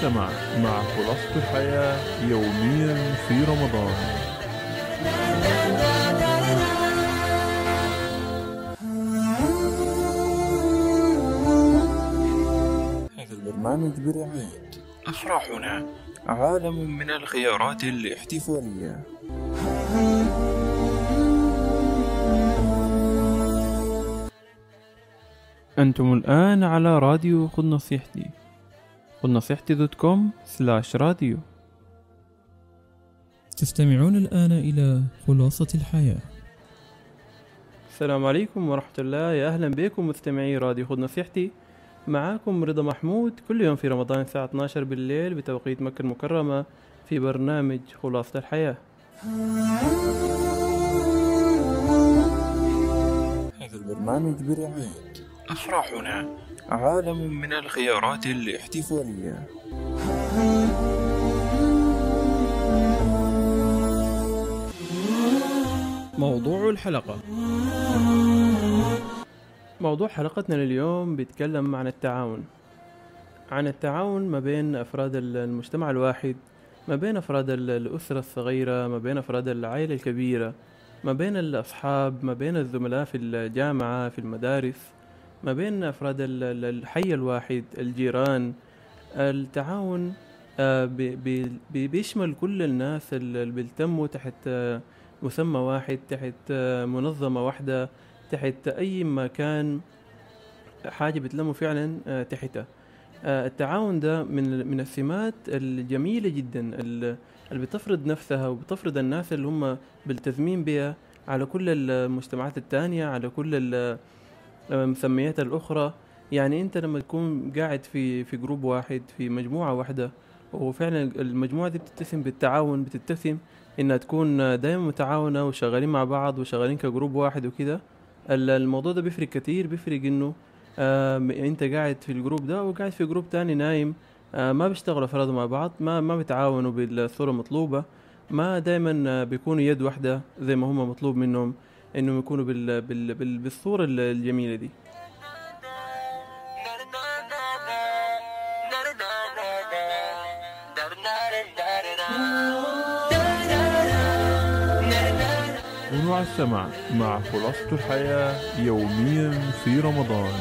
السمع مع خلاصة الحياة يوميا في رمضان هذا البرنامج برعاية أفراحنا عالم من الخيارات الاحتفالية أنتم الآن على راديو خذ نصيحتي خذ نصيحتي دوت كوم سلاش راديو تستمعون الآن إلى خلاصة الحياة السلام عليكم ورحمة الله يا أهلا بكم مستمعي راديو خذ نصيحتي معاكم رضا محمود كل يوم في رمضان الساعة 12 بالليل بتوقيت مكة المكرمة في برنامج خلاصة الحياة هذا البرنامج برعاية أفراحنا عالم من الخيارات الاحتفالية موضوع الحلقة موضوع حلقتنا لليوم بيتكلم عن التعاون عن التعاون ما بين أفراد المجتمع الواحد ما بين أفراد ال- الأسرة الصغيرة ما بين أفراد العائلة الكبيرة ما بين الأصحاب ما بين الزملاء في الجامعة في المدارس ما بين أفراد ال- ال- الحي الواحد الجيران التعاون آه، بي- بي- بي- بيشمل كل الناس اللي بيلتموا تحت آه، مسمى واحد تحت آه، منظمة واحدة تحت أي مكان حاجة بتلموا فعلا آه، تحتها آه، التعاون ده من من السمات الجميلة جدا ال- اللي بتفرض نفسها وبتفرض الناس اللي هم ملتزمين بها على كل المجتمعات التانية على كل ال- المسميات الأخرى يعني أنت لما تكون قاعد في في جروب واحد في مجموعة واحدة وفعلا المجموعة دي بتتسم بالتعاون بتتسم إنها تكون دايما متعاونة وشغالين مع بعض وشغالين كجروب واحد وكده ال- الموضوع ده بيفرق كتير بيفرق إنه آه انت قاعد في الجروب ده وقاعد في جروب تاني نايم آه ما بيشتغلوا افراد مع بعض ما ما بيتعاونوا بالصوره المطلوبه ما دايما آه، بيكونوا يد واحده زي ما هم مطلوب منهم انهم يكونوا بال بال بال بالصوره ال- الجميله دي كونوا على السمع مع خلاصة الحياة يوميا في رمضان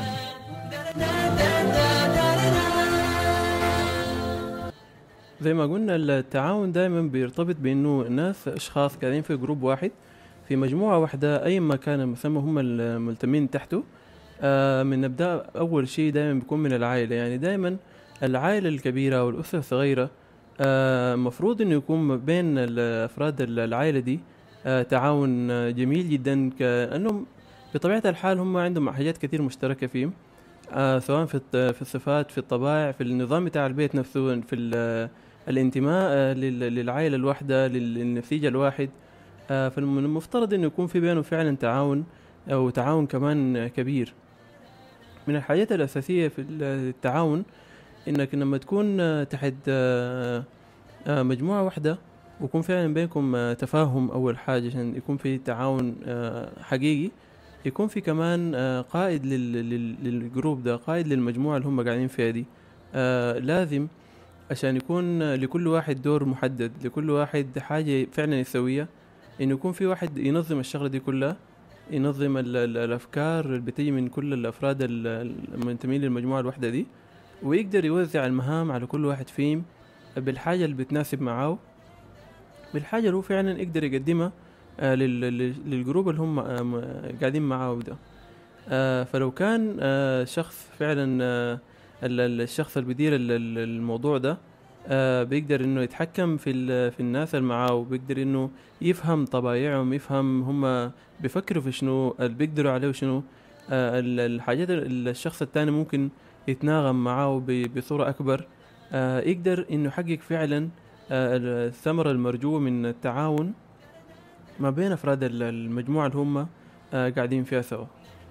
زي ما قلنا التعاون دائما بيرتبط بانه الناس اشخاص قاعدين في جروب واحد في مجموعه واحده اي ما كان المسمى هم الملتمين تحته آه من نبدا اول شيء دائما بيكون من العائله يعني دائما العائله الكبيره والاسره الصغيره آه مفروض انه يكون ما بين ال- افراد ال- العائله دي آه تعاون آه، جميل جدا كانهم بطبيعه الحال هم عندهم حاجات كثير مشتركه فيهم آه سواء في الط- في الصفات في الطبائع في النظام بتاع البيت نفسه في ال- الانتماء آه، لل- للعائله الواحده لل- للنسيج الواحد آه، فمن المفترض انه يكون في بينه فعلا تعاون او تعاون كمان آه، كبير من الحاجات الاساسيه في التعاون انك لما تكون آه، تحت آه، آه، مجموعه واحده ويكون فعلا بينكم آه، تفاهم اول حاجه عشان يكون في تعاون آه، حقيقي يكون في كمان آه، قائد لل- لل- للجروب ده قائد للمجموعه اللي هم قاعدين فيها دي آه، لازم عشان يكون آه، لكل واحد دور محدد لكل واحد حاجة فعلا يسويها انه يكون في واحد ينظم الشغلة دي كلها ينظم ال ال الافكار اللي بتيجي من كل الافراد ال- المنتمين للمجموعة الواحدة دي ويقدر يوزع المهام على كل واحد فيهم بالحاجة اللي بتناسب معاه بالحاجة اللي هو فعلا يقدر يقدمها آه، لل- لل- للجروب اللي هم آه، م- قاعدين معاه ده آه، فلو كان آه، شخص فعلا آه، ال- ال- الشخص اللي بيدير ال- ال- الموضوع ده آه، بيقدر انه يتحكم في ال- في الناس اللي معاه وبيقدر انه يفهم طبايعهم يفهم هم بيفكروا في شنو اللي بيقدروا عليه شنو آه، ال- الحاجات اللي الشخص التاني ممكن يتناغم معاه ب- بصورة أكبر آه، يقدر إنه يحقق فعلا آه، الثمرة المرجوة من التعاون ما بين أفراد ال- المجموعة اللي هم آه، قاعدين فيها سوا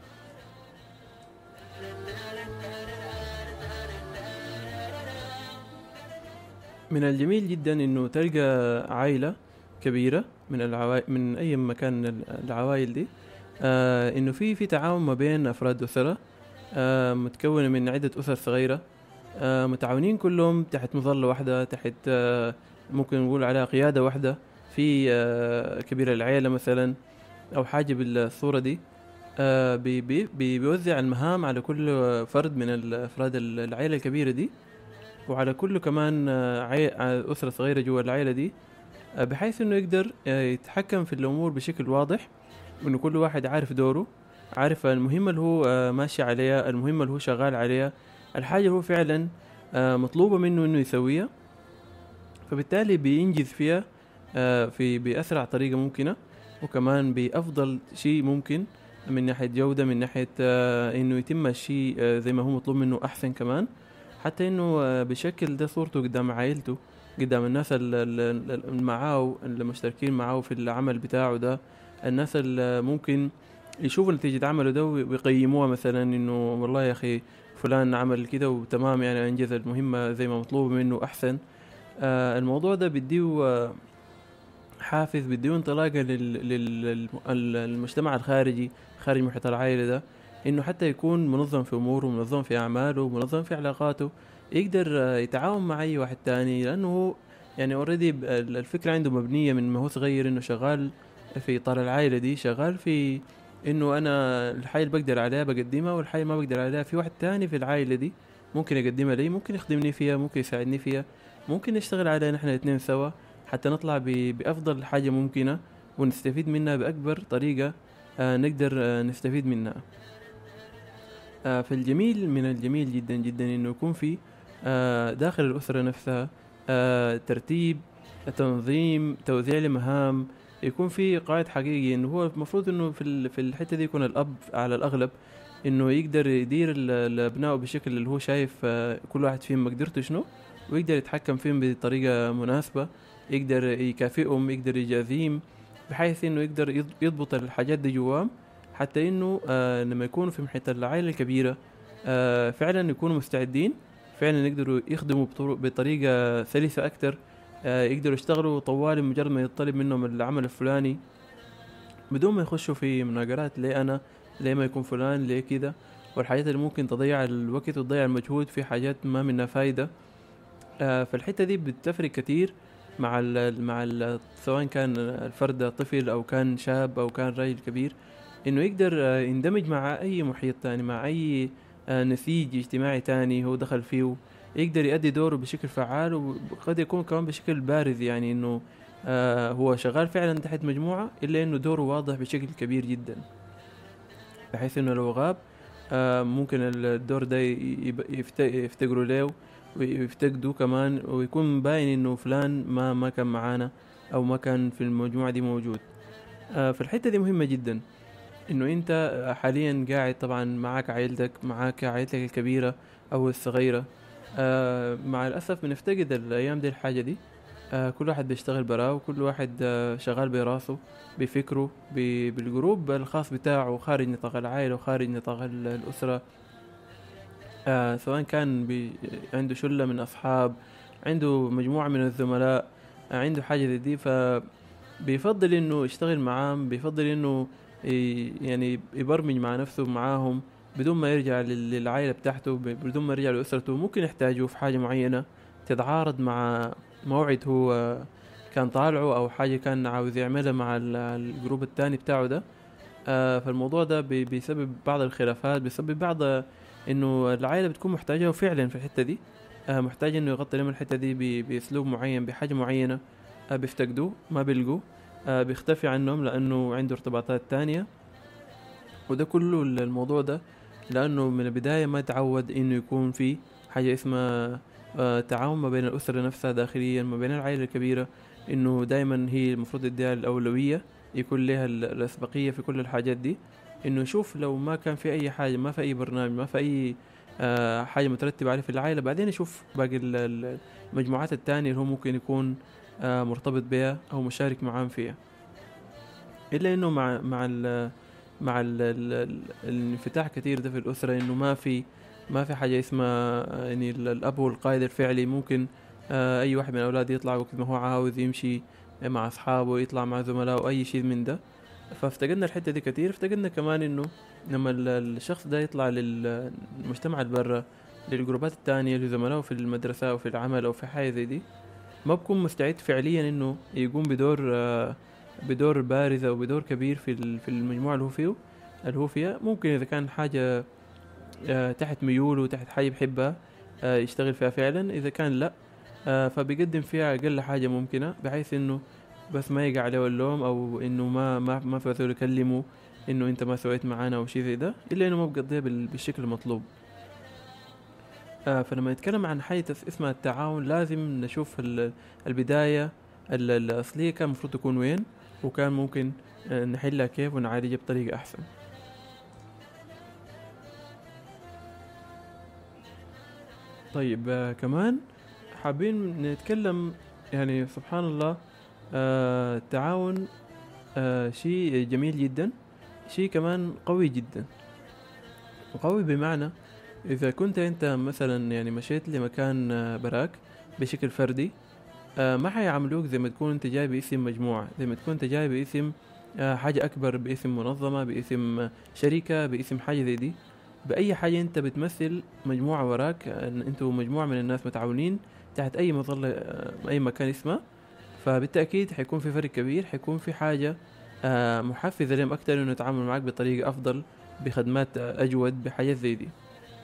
من الجميل جدا انه تلقى عائلة كبيرة من العوائل من اي مكان من العوائل دي آه انه في في تعاون ما بين افراد اسرة آه متكونة من عدة اسر صغيرة آه، متعاونين كلهم تحت مظلة واحدة تحت آه، ممكن نقول عليها قيادة واحدة في آه، كبير العيلة مثلا أو حاجة بالصورة دي آه، بي بي بي- بيوزع المهام على كل فرد من الأفراد العيلة الكبيرة دي وعلى كل كمان آه، عي... آه، أسرة صغيرة جوا العيلة دي آه، بحيث إنه يقدر آه، يتحكم في الأمور بشكل واضح وإنه كل واحد عارف دوره عارف المهمة اللي هو آه، ماشي عليها المهمة اللي هو شغال عليها الحاجة اللي هو فعلا آه، مطلوبة منه إنه يسويها فبالتالي بينجز فيها آه، في بأسرع طريقة ممكنة وكمان بأفضل شيء ممكن من ناحية جودة من ناحية آه، إنه يتم الشيء آه، زي ما هو مطلوب منه أحسن كمان حتى إنه آه، بشكل ده صورته قدام عائلته قدام الناس ال- ال- ال- اللي معاه اللي مشتركين معاه في العمل بتاعه ده الناس اللي ممكن يشوفوا نتيجة عمله ده ويقيموها مثلا إنه والله يا أخي فلان عمل كده وتمام يعني أنجز المهمة زي ما مطلوب منه أحسن آه الموضوع ده بيديه آه حافز بيديه انطلاقة للمجتمع الخارجي خارج محيط العائلة ده انه حتى يكون منظم في اموره منظم في اعماله منظم في علاقاته يقدر آه، يتعاون مع اي واحد تاني لانه هو يعني اوريدي الفكرة عنده مبنية من ما هو صغير انه شغال في اطار العائلة دي شغال في انه انا الحاجة اللي بقدر عليها بقدمها والحاجة اللي ما بقدر عليها في واحد تاني في العائلة دي ممكن يقدمها لي ممكن يخدمني فيها ممكن يساعدني فيها ممكن نشتغل عليها نحن الاثنين سوا حتى نطلع ب- بأفضل حاجة ممكنة ونستفيد منها بأكبر طريقة آه، نقدر آه، نستفيد منها آه، فالجميل من الجميل جدا جدا انه يكون في آه، داخل الأسرة نفسها آه، ترتيب تنظيم توزيع لمهام يكون في قائد حقيقي انه هو المفروض انه في ال- في الحتة دي يكون الأب على الأغلب انه يقدر يدير ال- الأبناء بشكل اللي هو شايف آه، كل واحد فيهم مقدرته شنو ويقدر يتحكم فيهم بطريقة مناسبة يقدر يكافئهم يقدر يجازيهم بحيث انه يقدر يض- يضبط الحاجات دي جواهم حتى انه آه لما يكونوا في محيط العائلة الكبيرة آه فعلا يكونوا مستعدين فعلا يقدروا يخدموا بطرق بطريقة سلسة أكتر آه يقدروا يشتغلوا طوال مجرد ما يطلب منهم العمل الفلاني بدون ما يخشوا في مناقرات ليه أنا ليه ما يكون فلان ليه كده والحاجات اللي ممكن تضيع الوقت وتضيع المجهود في حاجات ما منها فايدة آه فالحتة دي بتفرق كتير مع ال مع ال سواء كان الفرد طفل أو كان شاب أو كان راجل كبير إنه يقدر آه، يندمج مع أي محيط تاني مع أي آه، نسيج اجتماعي تاني هو دخل فيه يقدر يؤدي دوره بشكل فعال وقد يكون كمان بشكل بارز يعني إنه آه هو شغال فعلا تحت مجموعة إلا إنه دوره واضح بشكل كبير جدا بحيث إنه لو غاب آه ممكن الدور ده يب- يفت- يفتقروا له ويفتقدوا كمان ويكون باين إنه فلان ما ما كان معانا أو ما كان في المجموعة دي موجود آه فالحتة دي مهمة جدا إنه أنت حاليا قاعد طبعا معك عائلتك معك عائلتك الكبيرة أو الصغيرة آه مع الأسف بنفتقد الأيام دي الحاجة دي آه كل واحد بيشتغل براه وكل واحد آه شغال براسه بفكره ب- بالجروب الخاص بتاعه خارج نطاق العائلة وخارج نطاق ال- الأسرة آه سواء كان بي عنده شلة من أصحاب عنده مجموعة من الزملاء آه عنده حاجة زي دي فبيفضل إنه يشتغل معاهم بيفضل إنه ي- يعني يبرمج مع نفسه معاهم بدون ما يرجع لل- للعائلة بتاعته ب- بدون ما يرجع لأسرته ممكن يحتاجه في حاجة معينة تتعارض مع موعد هو آه، كان طالعه أو حاجة كان عاوز يعملها مع ال- الجروب التاني بتاعه ده آه فالموضوع ده بي- بيسبب بعض الخلافات بيسبب بعض انه العائله بتكون محتاجه فعلا في الحته دي آه محتاج انه يغطي لهم الحته دي ب- باسلوب معين بحاجه معينه آه بيفتقدوه ما بيلقوه آه بيختفي عنهم لانه عنده ارتباطات تانية وده كله ال- الموضوع ده لانه من البدايه ما تعود انه يكون في حاجه اسمها آه تعاون ما بين الاسره نفسها داخليا ما بين العائله الكبيره انه دائما هي المفروض يديها الاولويه يكون لها ال- الاسبقيه في كل الحاجات دي انه يشوف لو ما كان في اي حاجه ما في اي برنامج ما في اي آه حاجه مترتبه عليه في العائله بعدين يشوف باقي ال- ال- المجموعات التانية اللي هو ممكن يكون آه مرتبط بها او مشارك معاهم فيها الا انه مع مع ال مع ال ال الانفتاح كثير ده في الاسره انه ما في ما في حاجه اسمها آه، يعني ال- الاب هو القائد الفعلي ممكن آه اي واحد من الاولاد يطلع وقت ما هو عاوز يمشي مع اصحابه يطلع مع زملائه اي شيء من ده فافتقدنا الحته دي كتير افتقدنا كمان انه لما ال- الشخص ده يطلع للمجتمع اللي برا للجروبات التانية لزملائه في المدرسة أو في العمل أو في حاجة زي دي ما بكون مستعد فعليا إنه يقوم بدور آه، بدور بارز أو بدور كبير في ال- في المجموعة اللي هو فيه اللي هو فيها ممكن إذا كان حاجة آه، تحت ميوله تحت حاجة بحبها آه، يشتغل فيها فعلا إذا كان لأ آه، فبيقدم فيها أقل حاجة ممكنة بحيث إنه بس ما يقع عليه اللوم أو إنه ما ما ما في زول يكلمه إنه أنت ما سويت معانا أو شيء زي ده إلا إنه ما بقضيها بال- بالشكل المطلوب آه فلما نتكلم عن حاجة اس- اسمها التعاون لازم نشوف ال- البداية ال- الأصلية كان المفروض تكون وين وكان ممكن آه، نحلها كيف ونعالجها بطريقة أحسن طيب آه كمان حابين نتكلم يعني سبحان الله آه التعاون آه شيء جميل جدا شيء كمان قوي جدا قوي بمعنى إذا كنت أنت مثلا يعني مشيت لمكان آه، براك بشكل فردي آه، ما حيعاملوك زي ما تكون أنت جاي باسم مجموعة زي ما تكون أنت جاي باسم آه، حاجة أكبر باسم منظمة باسم آه، شركة باسم حاجة زي دي بأي حاجة أنت بتمثل مجموعة وراك آه، إن أنتوا مجموعة من الناس متعاونين تحت أي مظلة آه، أي مكان اسمه فبالتأكيد حيكون في فرق كبير حيكون في حاجة آه، محفزة لهم أكتر إنه يتعاملوا معك بطريقة أفضل بخدمات آه، أجود بحاجات زي دي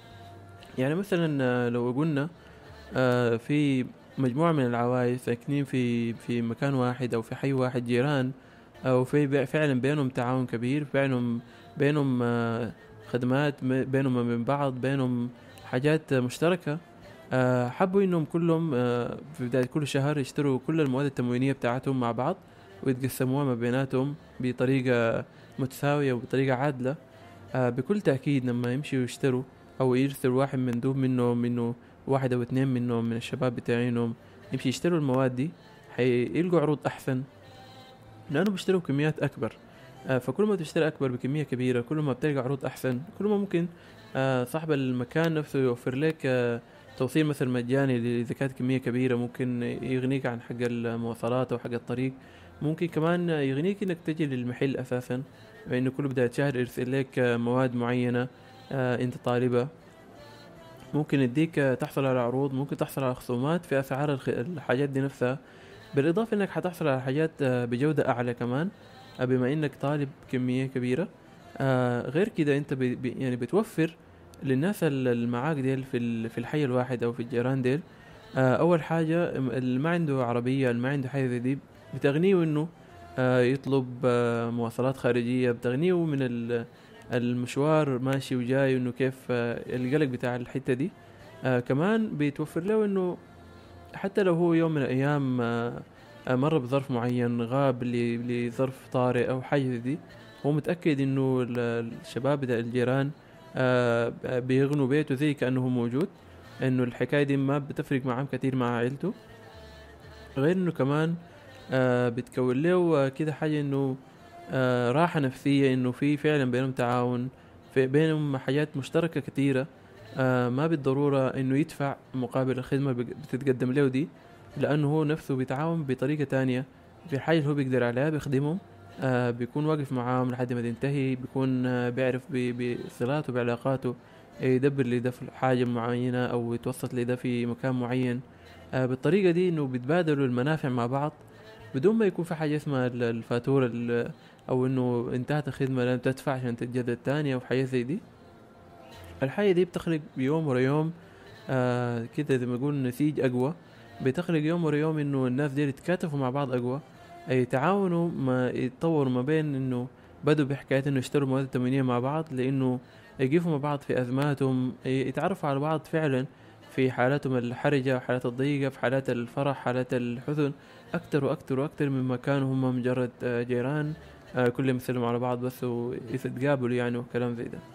يعني مثلا آه، لو قلنا آه، في مجموعة من العوائل ساكنين في في مكان واحد أو في حي واحد جيران أو في بي- فعلا بينهم تعاون كبير بينهم بينهم آه، خدمات م- بينهم من بعض بينهم حاجات مشتركة آه، حبوا إنهم كلهم آه، في بداية كل شهر يشتروا كل المواد التموينية بتاعتهم مع بعض ويتقسموها ما بيناتهم بطريقة متساوية وبطريقة عادلة آه، بكل تأكيد لما يمشوا يشتروا او يرسل واحد مندوب منهم منه واحد او اتنين منهم من الشباب بتاعينهم يمشي يشتروا المواد دي حيلقوا عروض احسن لانه بيشتروا كميات اكبر آه، فكل ما تشتري اكبر بكميه كبيره كل ما بتلقى عروض احسن كل ما ممكن آه، صاحب المكان نفسه يوفر لك آه، توصيل مثلا مجاني اذا كانت كميه كبيره ممكن يغنيك عن حق المواصلات او حق الطريق ممكن كمان يغنيك انك تجي للمحل اساسا انه كل بدايه شهر يرسل لك آه، مواد معينه آه انت طالبة ممكن يديك آه، تحصل على عروض ممكن تحصل على خصومات في اسعار الخ- الحاجات دي نفسها بالاضافة انك حتحصل على حاجات آه، بجودة اعلى كمان آه، بما انك طالب كمية كبيرة آه غير كده انت بي بي- يعني بتوفر للناس ال- اللي معاك ديل في ال- في الحي الواحد او في الجيران ديل آه اول حاجة م- اللي ما عنده عربية اللي ما عنده حاجة زي دي بتغنيه انه آه يطلب آه مواصلات خارجية بتغنيه من ال المشوار ماشي وجاي انه كيف آه، القلق بتاع الحته دي آه كمان بيتوفر له انه حتى لو هو يوم من الايام آه آه، مر بظرف معين غاب ل- لظرف طارئ او حاجه زي دي هو متاكد انه ال- الشباب بتاع الجيران آه بيغنوا بيته زي كانه هو موجود انه الحكايه دي ما بتفرق معاه كتير مع عيلته غير انه كمان آه بتكون له آه، كده حاجه انه آه راحة نفسية انه في فعلا بينهم تعاون في بينهم حاجات مشتركة كثيرة آه ما بالضرورة انه يدفع مقابل الخدمة اللي بتتقدم له دي لانه هو نفسه بيتعاون بطريقة تانية في الحاجة اللي هو بيقدر عليها بيخدمهم آه بيكون واقف معاهم لحد ما تنتهي بيكون آه بيعرف ب- بصلاته بعلاقاته يدبر لده في حاجة معينة أو يتوسط لده في مكان معين آه بالطريقة دي إنه بيتبادلوا المنافع مع بعض بدون ما يكون في حاجة اسمها ال- الفاتورة ال- أو إنه انتهت الخدمة لازم تدفع عشان تتجدد تاني أو حاجة زي دي الحاجة دي بتخلق يوم ورا يوم آه كده زي ما يقول نسيج أقوى بتخلق يوم ورا يوم إنه الناس دي يتكاتفوا مع بعض أقوى يتعاونوا ما يتطوروا ما بين إنه بدوا بحكاية إنه يشتروا مواد تموينية مع بعض لأنه يقفوا مع بعض في أزماتهم يتعرفوا على بعض فعلا في حالاتهم الحرجة حالات الضيقة في حالات الفرح حالات الحزن أكتر وأكتر وأكتر مما كانوا هم مجرد آه، جيران آه، كلهم يسلموا على بعض بس ويتقابلوا يعني وكلام زي ده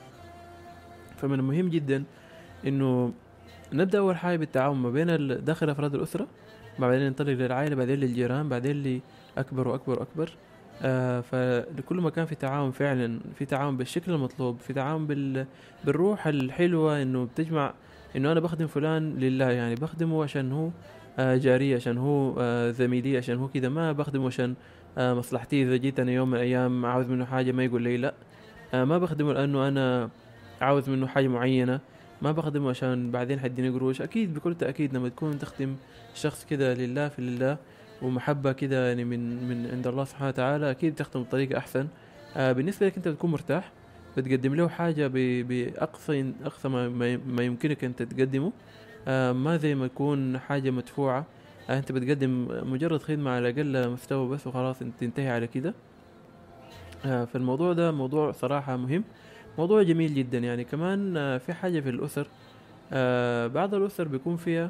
فمن المهم جدا إنه نبدأ أول حاجة بالتعاون ما بين ال- داخل أفراد الأسرة بعدين ننطلق للعائلة بعدين للجيران بعدين لأكبر وأكبر وأكبر آه فلكل ما كان في تعاون فعلا في تعاون بالشكل المطلوب في تعاون بال بالروح الحلوة إنه بتجمع إنه أنا بخدم فلان لله يعني بخدمه عشان هو آه جاري عشان هو آه زميلي عشان هو كده ما بخدمه عشان آه مصلحتي إذا جيت أنا يوم من الأيام عاوز منه حاجة ما يقول لي لأ آه ما بخدمه لأنه أنا عاوز منه حاجة معينة ما بخدمه عشان بعدين حيديني قروش اكيد بكل تاكيد لما تكون تخدم شخص كده لله في لله ومحبه كده يعني من من عند الله سبحانه وتعالى اكيد تخدم بطريقه احسن آه بالنسبه لك انت بتكون مرتاح بتقدم له حاجه ب- باقصى اقصى ما, ما- ما يمكنك انت تقدمه آه ما زي ما يكون حاجه مدفوعه آه انت بتقدم مجرد خدمه على اقل مستوى بس وخلاص انت تنتهي على كده آه فالموضوع ده موضوع صراحه مهم موضوع جميل جدا يعني كمان آه في حاجه في الاسر آه بعض الاسر بيكون فيها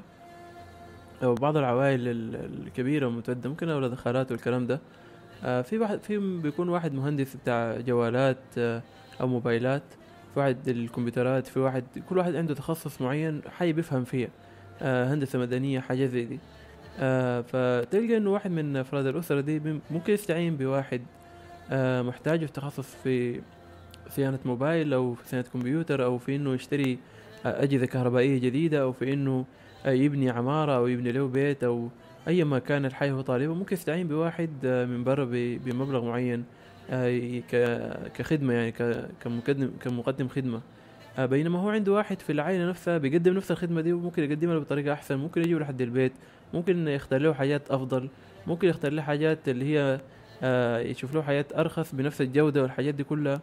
او بعض العوائل ال- الكبيره المتعدده ممكن اولاد خالات والكلام ده آه في واحد في بيكون واحد مهندس بتاع جوالات آه او موبايلات في واحد الكمبيوترات في واحد كل واحد عنده تخصص معين حي بيفهم فيها آه هندسه مدنيه حاجه زي دي آه فتلقى انه واحد من افراد الاسره دي بم- ممكن يستعين بواحد آه محتاج في تخصص في صيانه موبايل او في صيانه كمبيوتر او في انه يشتري آه، اجهزه كهربائيه جديده او في انه آه، يبني عماره او يبني له بيت او اي ما كان الحي هو طالبه ممكن يستعين بواحد آه، من برا ب- بمبلغ معين آه، ي- ك- كخدمه يعني ك- كمقدم كمقدم خدمه آه، بينما هو عنده واحد في العائله نفسها بيقدم نفس الخدمه دي وممكن يقدمها له بطريقه احسن ممكن يجيب لحد البيت ممكن يختار له حاجات افضل ممكن يختار له حاجات اللي هي آه، يشوف له حاجات ارخص بنفس الجوده والحاجات دي كلها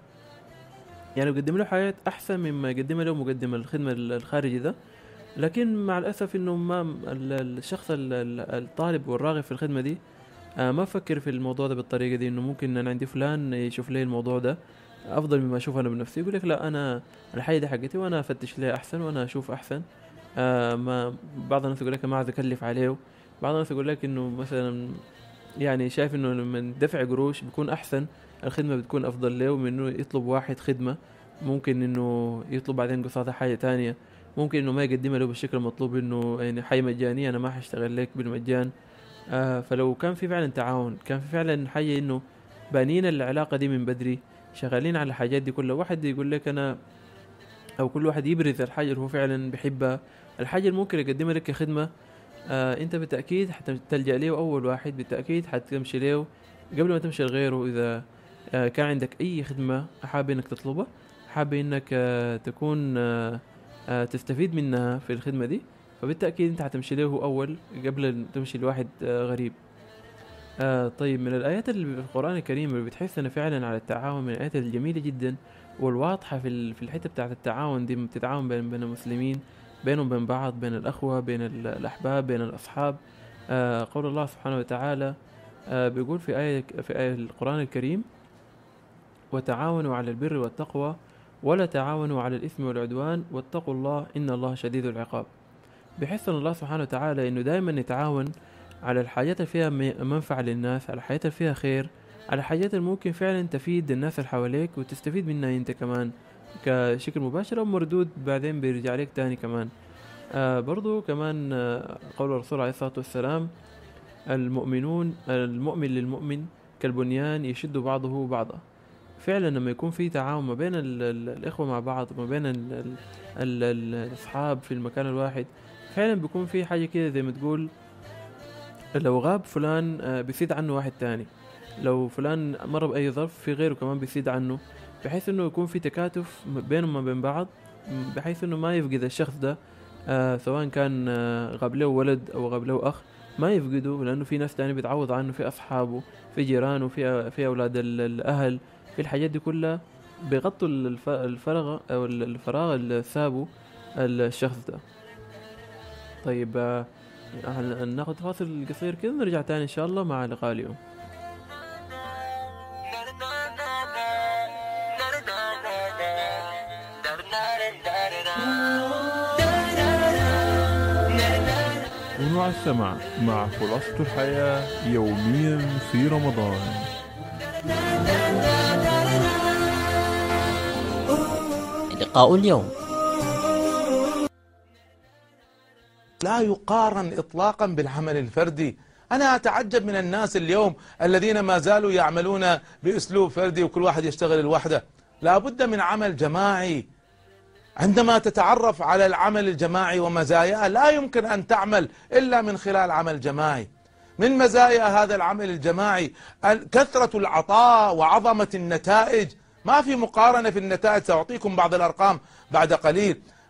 يعني يقدم له حاجات احسن مما يقدمها له مقدم الخدمه الخارجي ده لكن مع الاسف انه ما ال- الشخص ال- ال- الطالب والراغب في الخدمه دي آه، ما فكر في الموضوع ده بالطريقه دي انه ممكن انا عندي فلان يشوف لي الموضوع ده افضل مما اشوف انا بنفسي يقول لك لا انا الحاجه دي حقتي وانا افتش ليها احسن وانا اشوف احسن آه ما بعض الناس يقول لك ما عايز اكلف عليه بعض الناس يقول لك انه مثلا يعني شايف انه لما دفع قروش بيكون احسن الخدمه بتكون افضل له من انه يطلب واحد خدمه ممكن انه يطلب بعدين قصادها حاجه تانية ممكن انه ما يقدمها له بالشكل المطلوب انه يعني حاجه مجانيه انا ما حاشتغل لك بالمجان آه فلو كان في فعلا تعاون كان في فعلا حاجه انه بانين العلاقه دي من بدري شغالين على الحاجات دي كلها واحد يقول لك انا او كل واحد يبرز الحاجه اللي هو فعلا بيحبها الحاجه اللي ممكن يقدمها لك كخدمه آه انت بالتاكيد حتلجا له اول واحد بالتاكيد حتمشي له قبل ما تمشي لغيره اذا آه كان عندك اي خدمه حابب انك تطلبها حابب انك آه تكون آه آه تستفيد منها في الخدمه دي فبالتاكيد انت حتمشي له اول قبل أن تمشي لواحد آه غريب آه طيب من الايات اللي في القران الكريم اللي بتحثنا فعلا على التعاون من الايات الجميله جدا والواضحه في ال- في الحته بتاعت التعاون دي بتتعاون بين بين المسلمين بينهم وبين بعض بين الاخوه بين ال- الاحباب بين الاصحاب آه قول الله سبحانه وتعالى آه بيقول في آية في آية القرآن الكريم وتعاونوا على البر والتقوى ولا تعاونوا على الإثم والعدوان واتقوا الله إن الله شديد العقاب بحثنا الله سبحانه وتعالى إنه دائما نتعاون على الحاجات اللي فيها م- منفعة للناس على الحاجات اللي فيها خير على الحاجات اللي ممكن فعلا تفيد الناس اللي حواليك وتستفيد منها انت كمان كشكل مباشر او مردود بعدين بيرجع لك تاني كمان آه برضو كمان آه قول الرسول عليه الصلاة والسلام المؤمنون المؤمن للمؤمن كالبنيان يشد بعضه بعضا فعلا لما يكون في تعاون ما بين ال ال الاخوه مع بعض ما بين ال ال ال ال الاصحاب في المكان الواحد فعلا بيكون في حاجه كده زي ما تقول لو غاب فلان آه، بيزيد عنه واحد تاني لو فلان مر باي ظرف في غيره كمان بيزيد عنه بحيث انه يكون في تكاتف م- بينهم وما بين بعض م- بحيث انه ما يفقد الشخص ده آه سواء كان آه غاب له ولد او غاب له اخ ما يفقده لانه في ناس تاني بتعوض عنه في اصحابه في جيرانه في في اولاد ال- الاهل في الحاجات دي كلها بيغطوا الف- الفراغ او ال- الفراغ اللي سابه الشخص ده طيب آه، هن- ناخد فاصل قصير كده نرجع تاني ان شاء الله مع لقاء اليوم كونوا على السمع مع خلاصة الحياة يوميا في رمضان لقاء اليوم لا يقارن اطلاقا بالعمل الفردي انا اتعجب من الناس اليوم الذين ما زالوا يعملون باسلوب فردي وكل واحد يشتغل لوحده لا بد من عمل جماعي عندما تتعرف على العمل الجماعي ومزاياه لا يمكن ان تعمل الا من خلال عمل جماعي من مزايا هذا العمل الجماعي ال- كثرة العطاء وعظمة النتائج ما في مقارنة في النتائج سأعطيكم بعض الأرقام بعد قليل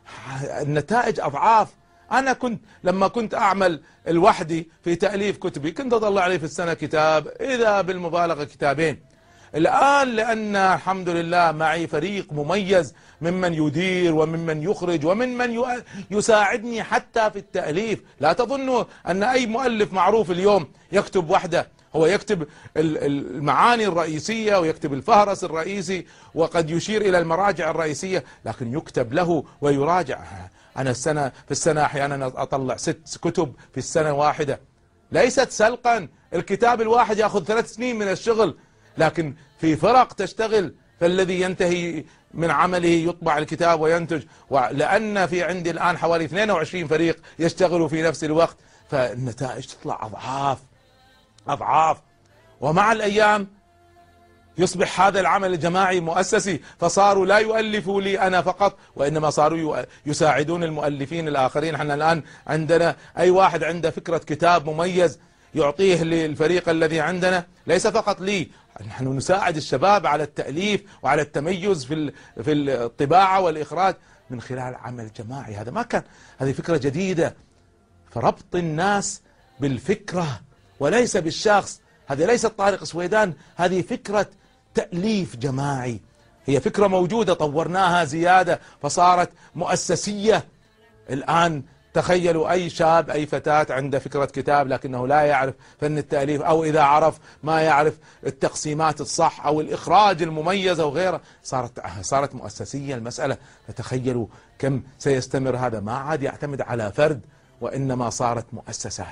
النتائج اضعاف انا كنت لما كنت اعمل لوحدي في تاليف كتبي كنت اطلع لي في السنه كتاب اذا بالمبالغه كتابين الان لان الحمد لله معي فريق مميز ممن يدير وممن يخرج وممن يؤ- يساعدني حتى في التاليف لا تظنوا ان اي مؤلف معروف اليوم يكتب وحده هو يكتب ال- ال- المعاني الرئيسيه ويكتب الفهرس الرئيسي وقد يشير الى المراجع الرئيسيه لكن يكتب له ويراجع انا السنه في السنه احيانا اطلع ست كتب في السنه واحده ليست سلقا الكتاب الواحد ياخذ ثلاث سنين من الشغل لكن في فرق تشتغل فالذي ينتهي من عمله يطبع الكتاب وينتج لأن في عندي الآن حوالي 22 فريق يشتغلوا في نفس الوقت فالنتائج تطلع أضعاف أضعاف ومع الأيام يصبح هذا العمل الجماعي مؤسسي فصاروا لا يؤلفوا لي أنا فقط وإنما صاروا يؤ- يساعدون المؤلفين الآخرين احنا الآن عندنا أي واحد عنده فكرة كتاب مميز يعطيه للفريق الذي عندنا ليس فقط لي نحن نساعد الشباب على التأليف وعلى التميز في ال- في الطباعة والإخراج من خلال عمل جماعي هذا ما كان هذه فكرة جديدة فربط الناس بالفكرة وليس بالشخص هذه ليست طارق سويدان هذه فكرة تأليف جماعي هي فكرة موجودة طورناها زيادة فصارت مؤسسية الآن تخيلوا أي شاب أي فتاة عنده فكرة كتاب لكنه لا يعرف فن التأليف أو إذا عرف ما يعرف التقسيمات الصح أو الإخراج المميز أو غيره صارت صارت مؤسسية المسألة فتخيلوا كم سيستمر هذا ما عاد يعتمد على فرد وإنما صارت مؤسسات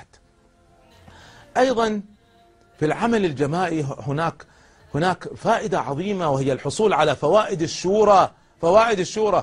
أيضا في العمل الجماعي هناك هناك فائدة عظيمة وهي الحصول على فوائد الشورى فوائد الشورى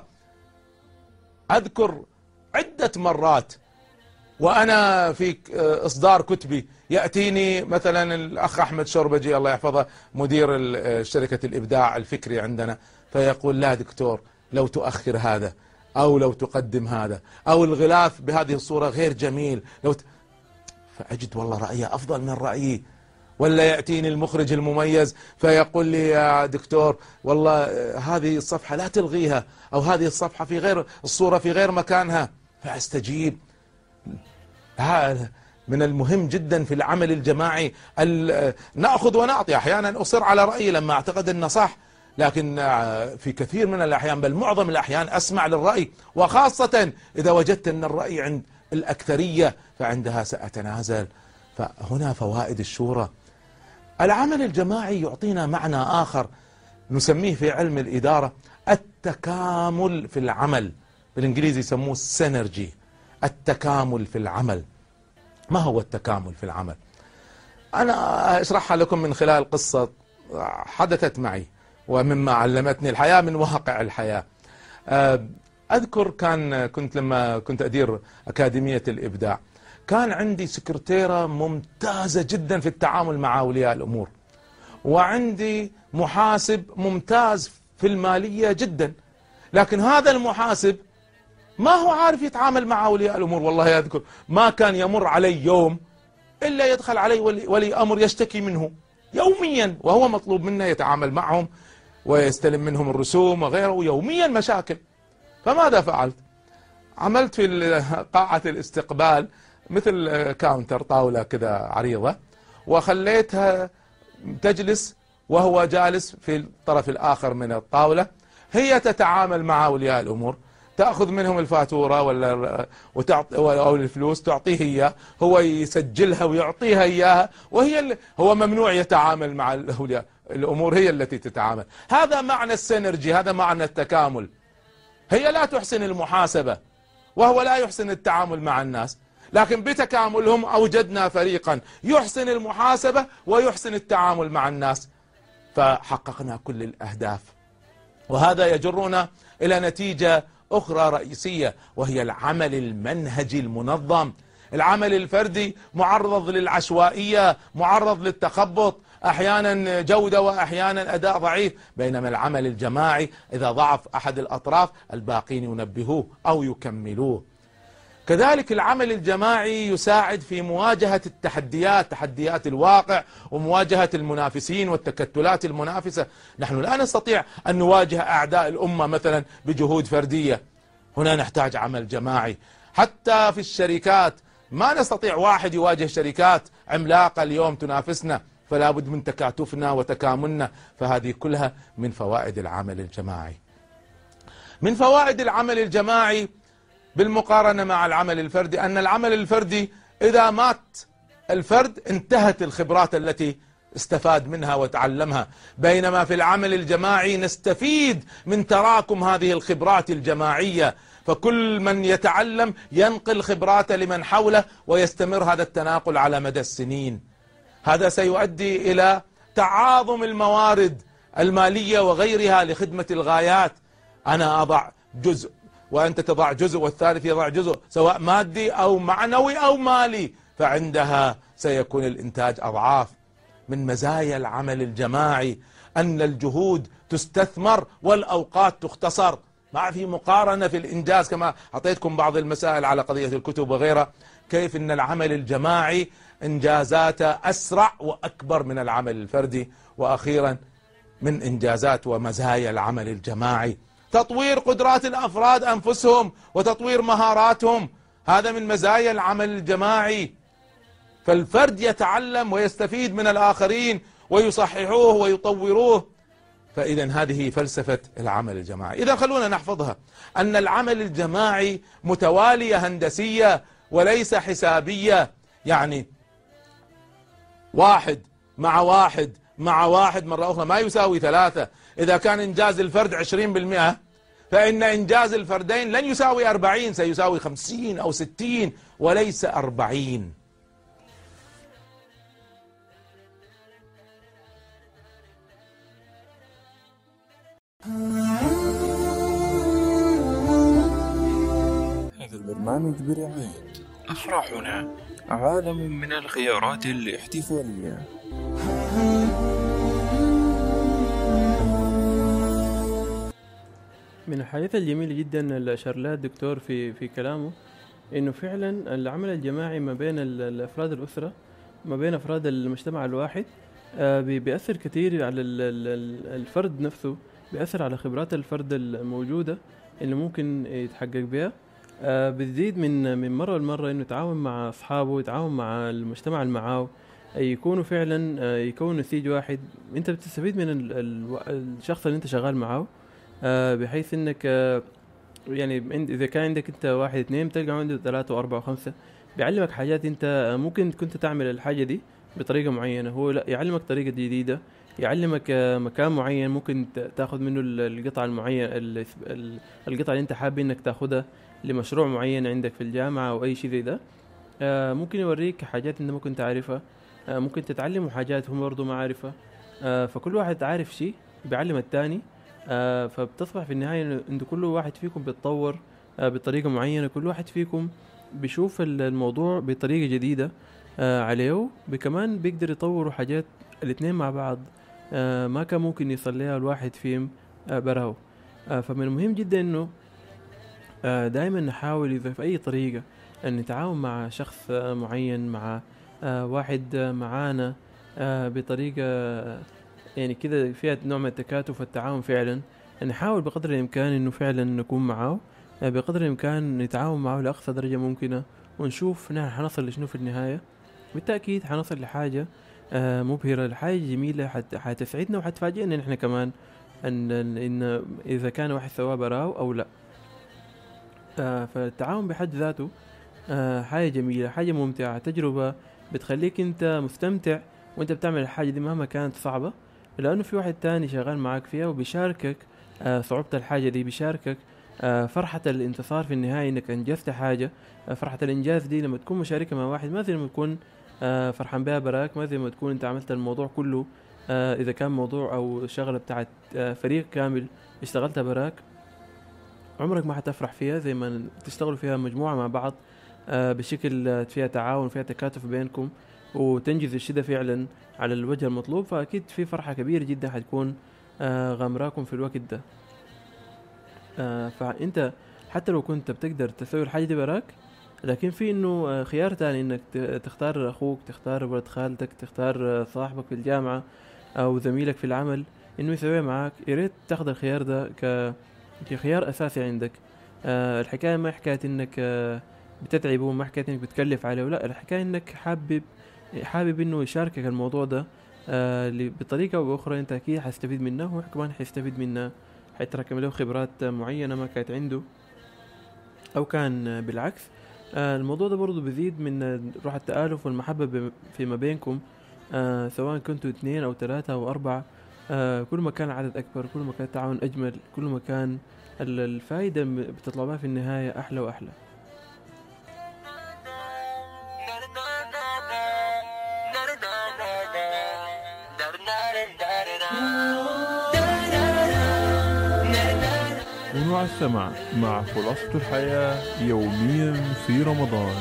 أذكر عدة مرات وأنا في إصدار كتبي يأتيني مثلا الأخ أحمد شربجي الله يحفظه مدير ال- شركة الإبداع الفكري عندنا فيقول لا دكتور لو تؤخر هذا أو لو تقدم هذا أو الغلاف بهذه الصورة غير جميل لو ت... فأجد والله رأيه أفضل من رأيي ولا يأتيني المخرج المميز فيقول لي يا دكتور والله آه، هذه الصفحة لا تلغيها أو هذه الصفحة في غير الصورة في غير مكانها فأستجيب هذا من المهم جدا في العمل الجماعي ال- ناخذ ونعطي احيانا اصر على رايي لما اعتقد انه صح لكن آه، في كثير من الاحيان بل معظم الاحيان اسمع للراي وخاصه اذا وجدت ان الراي عند الاكثريه فعندها ساتنازل فهنا فوائد الشورى العمل الجماعي يعطينا معنى اخر نسميه في علم الاداره التكامل في العمل بالانجليزي يسموه السينرجي التكامل في العمل ما هو التكامل في العمل أنا أشرحها لكم من خلال قصة حدثت معي ومما علمتني الحياة من واقع الحياة آه، أذكر كان كنت لما كنت أدير أكاديمية الإبداع كان عندي سكرتيرة ممتازة جدا في التعامل مع أولياء الأمور وعندي محاسب ممتاز في المالية جدا لكن هذا المحاسب ما هو عارف يتعامل مع اولياء الامور والله اذكر ما كان يمر علي يوم الا يدخل علي ولي, ولي امر يشتكي منه يوميا وهو مطلوب منه يتعامل معهم ويستلم منهم الرسوم وغيره يوميا مشاكل فماذا فعلت؟ عملت في ال- قاعة الاستقبال مثل كاونتر طاولة كذا عريضة وخليتها تجلس وهو جالس في الطرف الآخر من الطاولة هي تتعامل مع أولياء الأمور تأخذ منهم الفاتورة ولا وتعطي أو الفلوس تعطيه إياه هو يسجلها ويعطيها إياها وهي ال- هو ممنوع يتعامل مع الأولياء الأمور هي التي تتعامل هذا معنى السينرجي هذا معنى التكامل هي لا تحسن المحاسبة وهو لا يحسن التعامل مع الناس لكن بتكاملهم أوجدنا فريقا يحسن المحاسبة ويحسن التعامل مع الناس فحققنا كل الأهداف وهذا يجرنا إلى نتيجة أخرى رئيسية وهي العمل المنهجي المنظم العمل الفردي معرض للعشوائية معرض للتخبط أحيانا جودة وأحيانا أداء ضعيف بينما العمل الجماعي إذا ضعف أحد الأطراف الباقين ينبهوه أو يكملوه كذلك العمل الجماعي يساعد في مواجهة التحديات تحديات الواقع ومواجهة المنافسين والتكتلات المنافسة نحن لا نستطيع أن نواجه أعداء الأمة مثلا بجهود فردية هنا نحتاج عمل جماعي حتى في الشركات ما نستطيع واحد يواجه شركات عملاقة اليوم تنافسنا فلا بد من تكاتفنا وتكاملنا فهذه كلها من فوائد العمل الجماعي من فوائد العمل الجماعي بالمقارنة مع العمل الفردي أن العمل الفردي إذا مات الفرد انتهت الخبرات التي استفاد منها وتعلمها بينما في العمل الجماعي نستفيد من تراكم هذه الخبرات الجماعية فكل من يتعلم ينقل خبراته لمن حوله ويستمر هذا التناقل على مدى السنين هذا سيؤدي إلى تعاظم الموارد المالية وغيرها لخدمة الغايات أنا أضع جزء وأنت تضع جزء والثالث يضع جزء سواء مادي أو معنوي أو مالي فعندها سيكون الإنتاج أضعاف من مزايا العمل الجماعي أن الجهود تستثمر والأوقات تختصر ما في مقارنة في الإنجاز كما أعطيتكم بعض المسائل على قضية الكتب وغيرها كيف أن العمل الجماعي إنجازاته أسرع وأكبر من العمل الفردي وأخيرا من إنجازات ومزايا العمل الجماعي تطوير قدرات الأفراد أنفسهم وتطوير مهاراتهم هذا من مزايا العمل الجماعي فالفرد يتعلم ويستفيد من الآخرين ويصححوه ويطوروه فإذا هذه فلسفة العمل الجماعي إذا خلونا نحفظها أن العمل الجماعي متوالية هندسية وليس حسابية يعني واحد مع واحد مع واحد مرة أخرى ما يساوي ثلاثة إذا كان إنجاز الفرد عشرين بالمئة فإن إنجاز الفردين لن يساوي أربعين سيساوي خمسين أو ستين وليس أربعين هذا البرنامج برعاية أفراحنا عالم من الخيارات الاحتفالية من الحاجات الجميلة جدا اللي أشار لها الدكتور في في كلامه إنه فعلا العمل الجماعي ما بين ال- الأفراد الأسرة ما بين أفراد المجتمع الواحد آه، بي- بيأثر كثير على ال- ال- ال- الفرد نفسه بيأثر على خبرات الفرد الموجودة اللي ممكن يتحقق بها آه، بتزيد من من مرة لمرة إنه يتعاون مع أصحابه يتعاون مع المجتمع اللي معاه يكونوا فعلا آه، يكونوا نسيج واحد أنت بتستفيد من ال- ال- الشخص اللي أنت شغال معاه آه، بحيث انك آه، يعني عند- اذا كان عندك انت واحد اثنين بتلقى عنده ثلاثة واربعة وخمسة بيعلمك حاجات انت آه، ممكن كنت تعمل الحاجة دي بطريقة معينة هو لا يعلمك طريقة جديدة يعلمك آه، مكان معين ممكن ت- تاخذ منه ال- القطعة المعينة ال- ال- القطعة اللي انت حابب انك تاخذها لمشروع معين عندك في الجامعة او اي شيء زي ده آه، ممكن يوريك حاجات انت ممكن تعرفها آه، ممكن تتعلموا حاجات هم برضه ما عارفها آه، فكل واحد عارف شيء بيعلم التاني آه، فبتصبح في النهاية إنه إنه كل واحد فيكم بيتطور آه، بطريقة معينة كل واحد فيكم بيشوف ال- الموضوع بطريقة جديدة آه، عليه بكمان بيقدر يطوروا حاجات الاتنين مع بعض آه، ما كان ممكن يصل لها الواحد فيهم آه، براهو آه، فمن المهم جدا إنه آه، دائما نحاول إذا في أي طريقة أن نتعاون مع شخص آه، معين مع آه، واحد آه، معانا آه، بطريقة آه، يعني كده فيها نوع من التكاتف والتعاون فعلا نحاول بقدر الإمكان إنه فعلا نكون معاه آه، بقدر الإمكان نتعاون معه لأقصى درجة ممكنة ونشوف نحن حنصل لشنو في النهاية بالتأكيد حنصل لحاجة آه، مبهرة لحاجة جميلة حت حتسعدنا وحتفاجئنا نحن كمان أن إن إذا كان واحد سواه براه أو لا آه، فالتعاون بحد ذاته آه، حاجة جميلة حاجة ممتعة تجربة بتخليك أنت مستمتع وأنت بتعمل الحاجة دي مهما كانت صعبة لأنه في واحد تاني شغال معاك فيها وبيشاركك آه، صعوبة الحاجة دي بيشاركك آه، فرحة الانتصار في النهاية انك انجزت حاجة آه، فرحة الانجاز دي لما تكون مشاركة مع واحد ما زي لما تكون آه، فرحان بها براك ما زي ما تكون انت عملت الموضوع كله آه، اذا كان موضوع او شغلة بتاعت آه، فريق كامل اشتغلتها براك عمرك ما حتفرح فيها زي ما تشتغلوا فيها مجموعة مع بعض آه، بشكل آه، فيها تعاون فيها تكاتف بينكم وتنجز الشيء ده فعلا على الوجه المطلوب فاكيد في فرحة كبيرة جدا حتكون آه، غامراكم في الوقت ده آه، فانت حتى لو كنت بتقدر تسوي الحاجة دي براك لكن في انه آه، خيار تاني انك ت- تختار اخوك تختار ولد خالتك تختار آه، صاحبك في الجامعة او زميلك في العمل انه يسويها معاك يا ريت تاخذ الخيار ده ك كخيار اساسي عندك آه الحكايه ما حكايه انك آه بتتعبه ما حكايه انك بتكلف عليه لا الحكايه انك حابب حابب انه يشاركك الموضوع ده آه ل- بطريقه او باخرى انت اكيد حتستفيد منه وهو كمان حيستفيد منها حيتراكم له خبرات معينه ما كانت عنده او كان آه، بالعكس آه الموضوع ده برضو بيزيد من آه، روح التآلف والمحبة ب- فيما بينكم آه سواء كنتوا اثنين أو ثلاثة أو أربعة آه كل ما كان العدد أكبر كل ما كان التعاون أجمل كل ما كان ال- الفائدة اللي بتطلع بها في النهاية أحلى وأحلى كونوا على السمع مع خلاصة الحياة يوميا في رمضان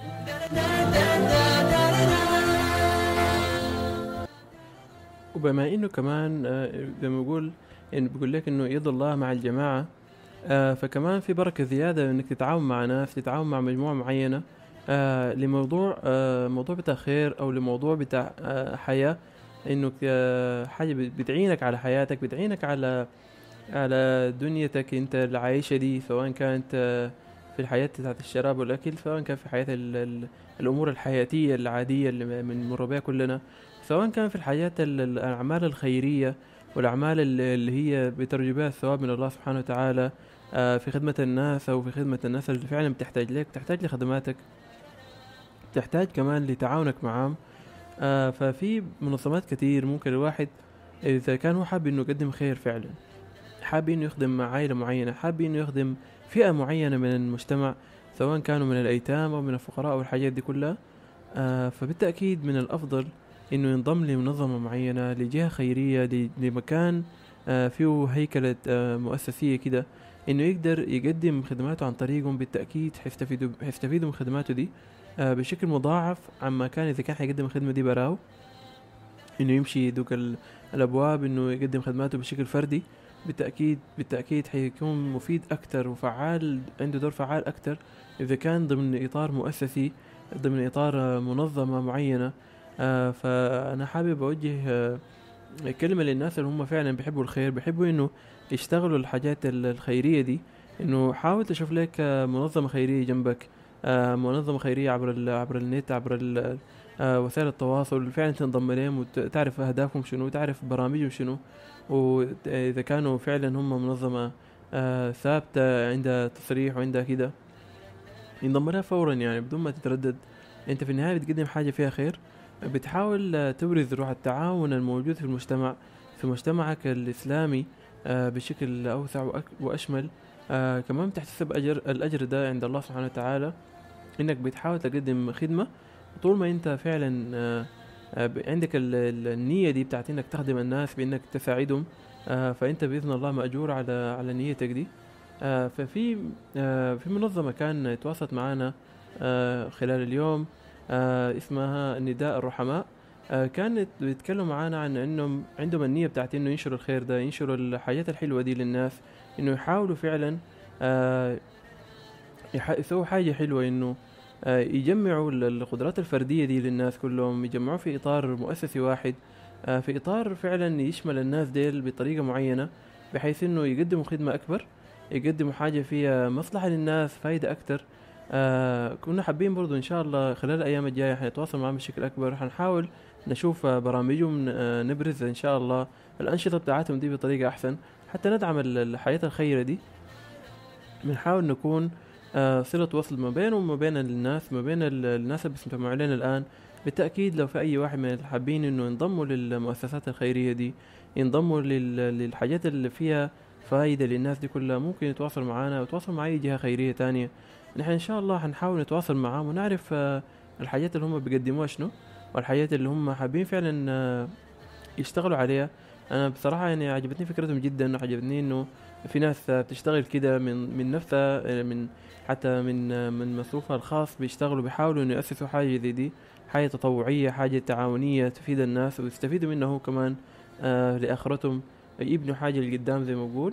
وبما انه كمان آه، زي ما بيقول انه بيقول لك انه يد الله مع الجماعه آه، فكمان في بركه زياده انك تتعاون مع ناس تتعاون مع مجموعه معينه آه، لموضوع آه، موضوع بتاع خير او لموضوع بتاع آه، حياه انه آه، حاجه بت- بتعينك على حياتك بتعينك على على دنيتك انت اللي عايشة دي سواء كانت آه، في الحياة بتاعت الشراب والأكل سواء كان في حياة ال- ال- الأمور الحياتية العادية اللي بنمر بها كلنا سواء كان في الحياة ال- ال- الأعمال الخيرية والأعمال ال- اللي هي بترجو بها الثواب من الله سبحانه وتعالى آه، في خدمة الناس أو في خدمة الناس اللي فعلا بتحتاج لك بتحتاج لخدماتك بتحتاج كمان لتعاونك معاهم آه، ففي منظمات كتير ممكن الواحد إذا كان هو حابب إنه يقدم خير فعلا حابب إنه يخدم عائلة معينة حابب إنه يخدم فئة معينة من المجتمع سواء كانوا من الأيتام أو من الفقراء أو الحاجات دي كلها آه، فبالتأكيد من الأفضل إنه ينضم لمنظمة معينة لجهة خيرية ل- لمكان آه، فيه هيكلة آه، مؤسسية كده إنه يقدر يقدم خدماته عن طريقهم بالتأكيد حيستفيدوا حيستفيدوا من خدماته دي آه، بشكل مضاعف عما كان إذا كان حيقدم الخدمة دي براو إنه يمشي دوك ال- الأبواب إنه يقدم خدماته بشكل فردي بالتأكيد بالتأكيد حيكون مفيد أكتر وفعال عنده دور فعال أكتر إذا كان ضمن إطار مؤسسي ضمن إطار آه، منظمة معينة آه، فأنا حابب أوجه آه، كلمة للناس اللي هم فعلا بيحبوا الخير بيحبوا إنه يشتغلوا الحاجات ال- الخيرية دي إنه حاول تشوف لك آه، منظمة خيرية جنبك آه، منظمة خيرية عبر ال عبر النت عبر ال آه، وسائل التواصل فعلا تنضم إليهم وتعرف أهدافهم شنو وتعرف برامجهم شنو وإذا كانوا فعلا هم منظمة آه، ثابتة عندها تصريح وعندها كده ينضم لها فورا يعني بدون ما تتردد انت في النهاية بتقدم حاجة فيها خير بتحاول آه، تبرز روح التعاون الموجود في المجتمع في مجتمعك الإسلامي آه، بشكل أوسع وأك- وأشمل آه، كمان بتحتسب أجر الأجر ده عند الله سبحانه وتعالى إنك بتحاول تقدم خدمة طول ما أنت فعلا آه، آه، ب- عندك ال- ال- النية دي بتاعت إنك تخدم الناس بإنك تساعدهم آه، فأنت بإذن الله مأجور على على نيتك دي آه، ففي آه، في منظمة كان تواصلت معنا آه، خلال اليوم آه، اسمها نداء الرحماء آه، كانت بيتكلموا معانا عن انهم عندهم النية بتاعت انه ينشروا الخير ده ينشروا الحاجات الحلوة دي للناس انه يحاولوا فعلا آه، يح- يسووا حاجة حلوة انه آه، يجمعوا ال- القدرات الفردية دي للناس كلهم يجمعوا في اطار مؤسسي واحد آه، في اطار فعلا يشمل الناس ديل بطريقة معينة بحيث انه يقدموا خدمة اكبر يقدموا حاجة فيها مصلحة للناس فايدة أكتر آه كنا حابين برضو إن شاء الله خلال الأيام الجاية حنتواصل معهم بشكل أكبر حنحاول نشوف آه، برامجهم آه نبرز إن شاء الله الأنشطة بتاعتهم دي بطريقة أحسن حتى ندعم ال- الحياة الخيرة دي بنحاول نكون آه صلة وصل ما بينهم وما بين الناس ما بين ال- الناس اللي بيستمعوا علينا الآن بالتأكيد لو في أي واحد من الحابين إنه ينضموا للمؤسسات الخيرية دي ينضموا لل- للحاجات اللي فيها فايدة للناس دي كلها ممكن يتواصل معنا ويتواصل مع أي جهة خيرية تانية نحن إن شاء الله حنحاول نتواصل معاهم ونعرف آه، الحاجات اللي هم بيقدموها شنو والحاجات اللي هم حابين فعلا آه، يشتغلوا عليها أنا بصراحة يعني عجبتني فكرتهم جدا وعجبتني إنه في ناس آه، بتشتغل كده من من نفسها آه، من حتى من آه، من مصروفها الخاص بيشتغلوا بيحاولوا إنه يأسسوا حاجة زي دي حاجة تطوعية حاجة تعاونية تفيد الناس ويستفيدوا منها هو كمان آه لآخرتهم يبنوا حاجة لقدام زي ما بقول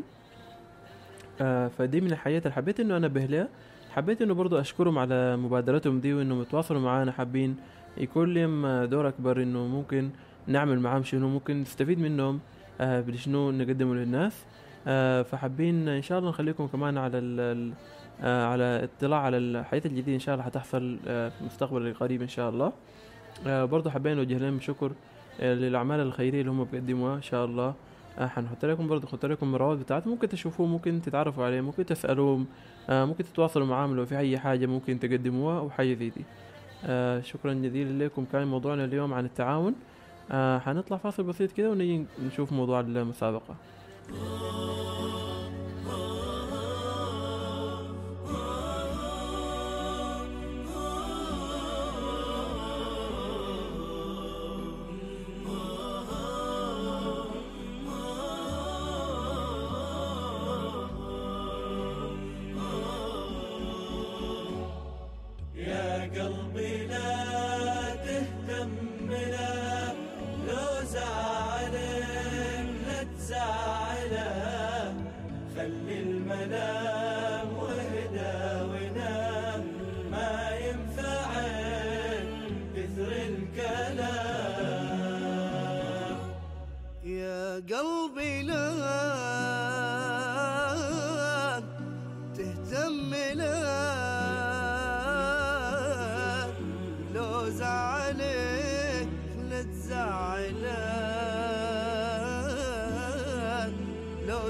آه فدي من الحاجات اللي حبيت انه انبه لها حبيت انه برضو اشكرهم على مبادرتهم دي وانهم يتواصلوا معانا حابين يكون لهم آه، دور اكبر انه ممكن نعمل معاهم شنو ممكن نستفيد منهم آه بشنو نقدمه للناس آه، فحابين ان شاء الله نخليكم كمان على ال ال آه، على اطلاع على الحياة الجديدة ان شاء الله حتحصل آه، في المستقبل القريب ان شاء الله آه، برضو حابين نوجه لهم شكر آه، للاعمال الخيرية اللي هم بيقدموها ان شاء الله آه، حنحط لكم برضو نحط لكم الروابط بتاعتهم ممكن تشوفوه ممكن تتعرفوا عليه ممكن تسألوهم آه، ممكن تتواصلوا معاهم لو في اي حاجة ممكن تقدموها او حاجة زي دي آه، شكرا جزيلا لكم كان موضوعنا اليوم عن التعاون آه، حنطلع فاصل بسيط كده ونجي نشوف موضوع المسابقة يا قلبي لا تهتم لا لو زعلك لا تزعله خلي الملام وهدى ونام ما ينفعك كثر الكلام يا قلبي لا تهتم لا لو زعلك لا تزعله لو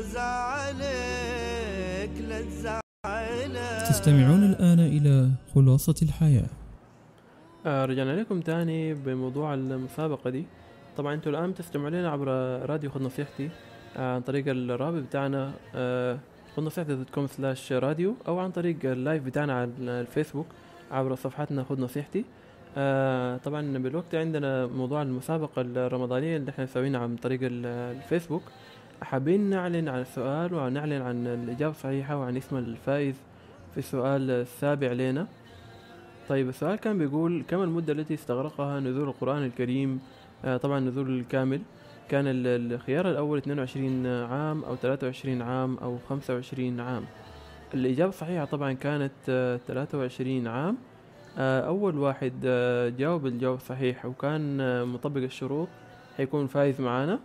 زعلك لا تزعله تستمعون الآن إلى خلاصة الحياة آه رجعنا لكم تاني بموضوع المسابقة دي طبعا انتوا الآن بتستمعوا لنا عبر راديو خد نصيحتي آه عن طريق الرابط بتاعنا آه خد نصيحتي دوت كوم سلاش راديو أو عن طريق اللايف بتاعنا على الفيسبوك عبر صفحتنا خد نصيحتي آه طبعا بالوقت عندنا موضوع المسابقة الرمضانية اللي احنا مسوينها عن طريق ال- الفيسبوك حابين نعلن عن السؤال ونعلن عن الإجابة الصحيحة وعن اسم الفائز في السؤال السابع لنا طيب السؤال كان بيقول كم المدة التي استغرقها نزول القرآن الكريم آه طبعا نزول الكامل كان ال- الخيار الأول 22 عام أو 23 عام أو 25 عام الإجابة الصحيحة طبعا كانت آه 23 عام آه أول واحد آه جاوب الجواب الصحيح وكان آه مطبق الشروط حيكون فايز معانا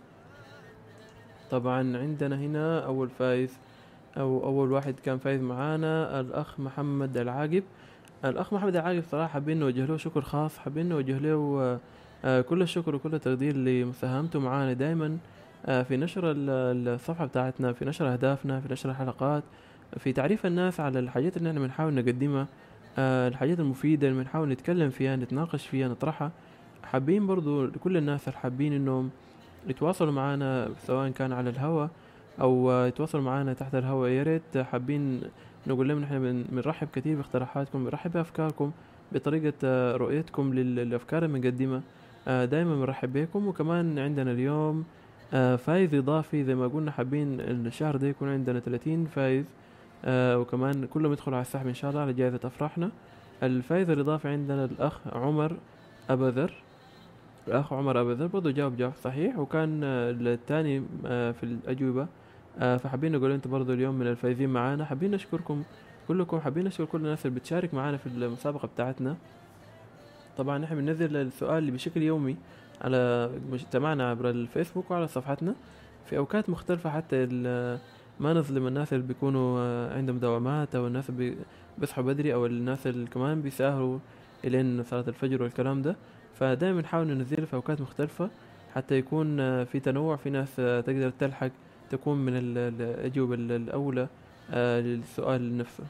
طبعا عندنا هنا أول فايز أو أول واحد كان فايز معانا الأخ محمد العاقب الأخ محمد العاقب صراحة حابين نوجه له شكر خاص حابين نوجه له آه، آه، كل الشكر وكل التقدير لمساهمته معانا دايما آه، في نشر ال- الصفحة بتاعتنا في نشر أهدافنا في نشر الحلقات في تعريف الناس على الحاجات اللي احنا بنحاول نقدمها آه، الحاجات المفيدة اللي بنحاول نتكلم فيها نتناقش فيها نطرحها حابين برضو لكل الناس اللي حابين انهم يتواصلوا معنا سواء كان على الهوا او آه، يتواصلوا معنا تحت الهوا يا ريت حابين نقول لهم نحن بن- بنرحب كثير باقتراحاتكم بنرحب بافكاركم بطريقة آه، رؤيتكم لل- للافكار اللي بنقدمها آه، دايما بنرحب بكم وكمان عندنا اليوم آه، فايز اضافي زي ما قلنا حابين الشهر ده يكون عندنا 30 فايز آه، وكمان كلهم يدخلوا على السحب ان شاء الله على جائزة افراحنا الفايز الاضافي عندنا الاخ عمر ابذر الاخ عمر ابذر برضه جاوب جواب صحيح وكان آه، الثاني آه، في الاجوبة آه، فحابين نقول انتم برضه اليوم من الفايزين معانا حابين نشكركم كلكم حابين نشكر كل الناس اللي بتشارك معانا في المسابقة بتاعتنا طبعا نحن بننزل السؤال بشكل يومي على مجتمعنا عبر الفيسبوك وعلى صفحتنا في اوقات مختلفة حتى ال- ما نظلم الناس اللي بيكونوا آه، عندهم دوامات او الناس اللي بي- بيصحوا بدري او الناس اللي كمان بيساهروا الين صلاة الفجر والكلام ده فدائما نحاول ننزله في اوقات مختلفة حتى يكون آه، في تنوع في ناس آه، تقدر تلحق تكون من ال- الأجوبة ال- الأولى آه، للسؤال نفسه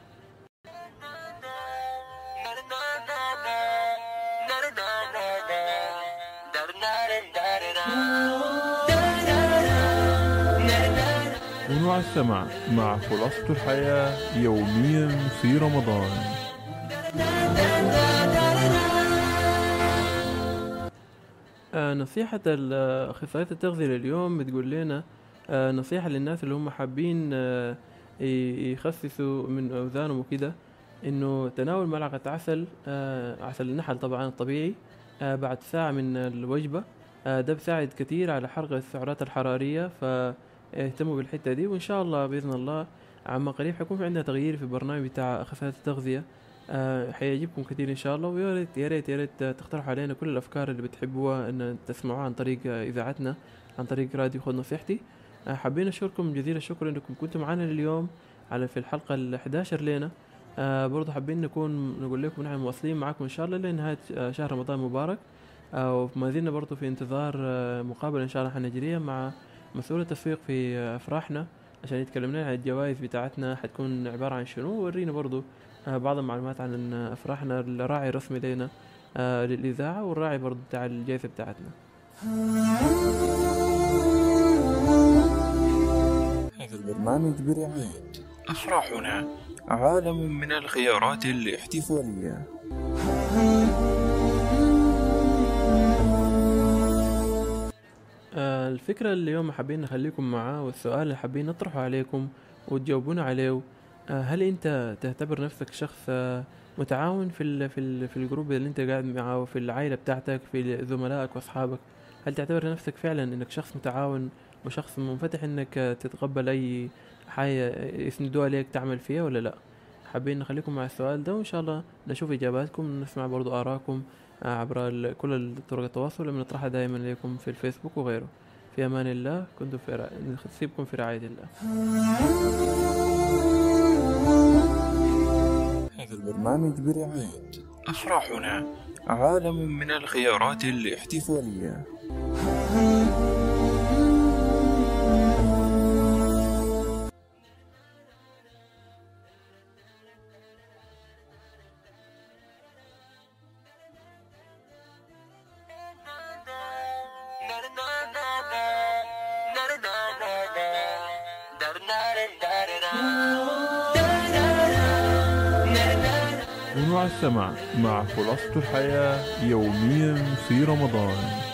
كونوا على السمع مع خلاصة الحياة يوميا في رمضان آه، نصيحة ال- أخصائية التغذية لليوم بتقول لنا آه، نصيحة للناس اللي هم حابين آه، ي- يخففوا من أوزانهم وكده إنه تناول ملعقة عسل آه، عسل النحل طبعا الطبيعي آه، بعد ساعة من الوجبة آه، ده بيساعد كتير على حرق السعرات الحرارية فاهتموا بالحتة دي وإن شاء الله بإذن الله عما قريب حيكون في عندنا تغيير في البرنامج بتاع أخصائية التغذية آه، حيعجبكم كثير ان شاء الله ويا ريت يا ريت يا ريت تقترحوا علينا كل الافكار اللي بتحبوها ان تسمعوها عن طريق آه، اذاعتنا عن طريق راديو خد نصيحتي آه، حابين نشكركم جزيل الشكر انكم كنتوا معنا اليوم على في الحلقه ال 11 لنا آه برضه حابين نكون نقول لكم نحن مواصلين معكم ان شاء الله لنهايه آه شهر رمضان مبارك آه وما زلنا برضه في انتظار آه مقابله ان شاء الله حنجريها مع مسؤول التسويق في آه افراحنا عشان يتكلم لنا عن الجوائز بتاعتنا حتكون عباره عن شنو وورينا برضه آه بعض المعلومات عن افراحنا الراعي الرسمي لنا آه للاذاعه والراعي برضه بتاع الجائزه بتاعتنا هذا البرنامج برعاية أفراحنا عالم من الخيارات الاحتفالية آه، الفكرة اللي اليوم حابين نخليكم معاه والسؤال اللي حابين نطرحه عليكم وتجاوبونا عليه آه، هل انت تعتبر نفسك شخص آه، متعاون في ال في ال في الجروب اللي انت قاعد معاه في العائلة بتاعتك في زملائك واصحابك هل تعتبر نفسك فعلا انك شخص متعاون وشخص منفتح انك آه، تتقبل اي حاجة يسندوها عليك تعمل فيها ولا لا حابين نخليكم مع السؤال ده وان شاء الله نشوف اجاباتكم نسمع برضو ارائكم آه، عبر ال- كل طرق التواصل اللي بنطرحها دائما لكم في الفيسبوك وغيره في امان الله كنتم في رع... نسيبكم في رعاية الله هذا البرنامج برعاية أفراحنا عالم من الخيارات الاحتفالية كونوا على السمع مع خلاصة الحياة يوميا في رمضان